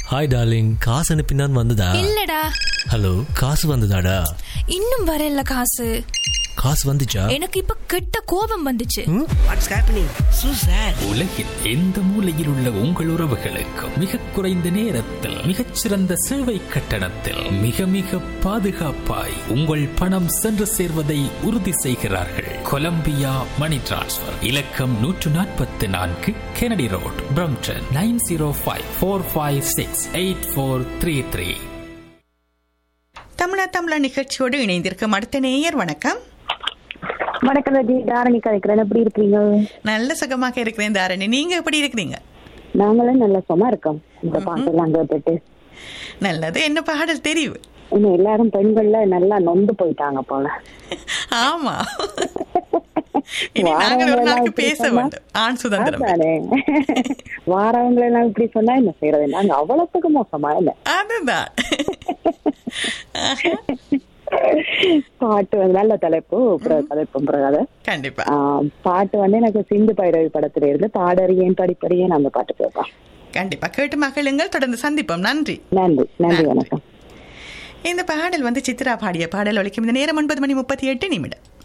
hi darling காசு அனுப்பினான் வந்ததா இல்லடா ஹலோ காசு வந்ததாடா இன்னும் வரல காசு காசு வந்துச்சா எனக்கு இப்ப கெட்ட கோபம் வந்துச்சு வாட்ஸ் ஹேப்பனிங் சூ சார் உலகில் எந்த மூலையில் உள்ள உங்கள் உறவுகளுக்கும் மிக குறைந்த நேரத்தில் மிகச்சிறந்த சேவை கட்டணத்தில் மிக மிக பாதுகாப்பாய் உங்கள் பணம் சென்று சேர்வதை உறுதி செய்கிறார்கள் கொலம்பியா மணி டிரான்ஸ்ஃபர் இலக்கம் நூற்று நாற்பத்தி நான்கு Kennedy road Brampton nine zero five four five six eight four three three Tamizha Tamizha நிகழ்ச்சியோடு இணைந்திருக்கும் அடுத்த நேயர் வணக்கம் வணக்கம் ரஜி தாரணி கதைக்கிறேன் எப்படி இருக்கீங்க நல்ல சுகமாக இருக்கிறேன் தாரணி நீங்க எப்படி இருக்கிறீங்க நாங்களும் நல்ல சும்மா இருக்கோம் இந்த பாட்டெல்லாம் கேட்டுட்டு நல்லது என்ன பாடல் தெரிவு இன்னும் எல்லாரும் பெண்கள்ல நல்லா நொந்து போயிட்டாங்க போல ஆமா இனி நாங்கள் ஒரு நாளைக்கு பேச வேண்டும் ஆண் சுதந்திரம் அதானே வாரவங்களை எல்லாம் இப்படி சொன்னா என்ன செய்யறது நாங்க அவ்வளவுக்கு மோசமா இல்ல அதுதான் பாட்டு வந்து நல்ல தலைப்பு அப்புறம் தலைப்பும் பிறகு கண்டிப்பா பாட்டு வந்து எனக்கு சிந்து பைரவி படத்துல இருந்து பாடறியேன் படிப்பறியேன் அந்த பாட்டு கேட்பான் கண்டிப்பா கேட்டு மகளுங்கள் தொடர்ந்து சந்திப்போம் நன்றி நன்றி நன்றி வணக்கம் இந்த பாடல் வந்து சித்ரா பாடிய பாடல் ஒழிக்கும் இந்த நேரம் ஒன்பது மணி முப்பத்தி எட்டு நிமிடம்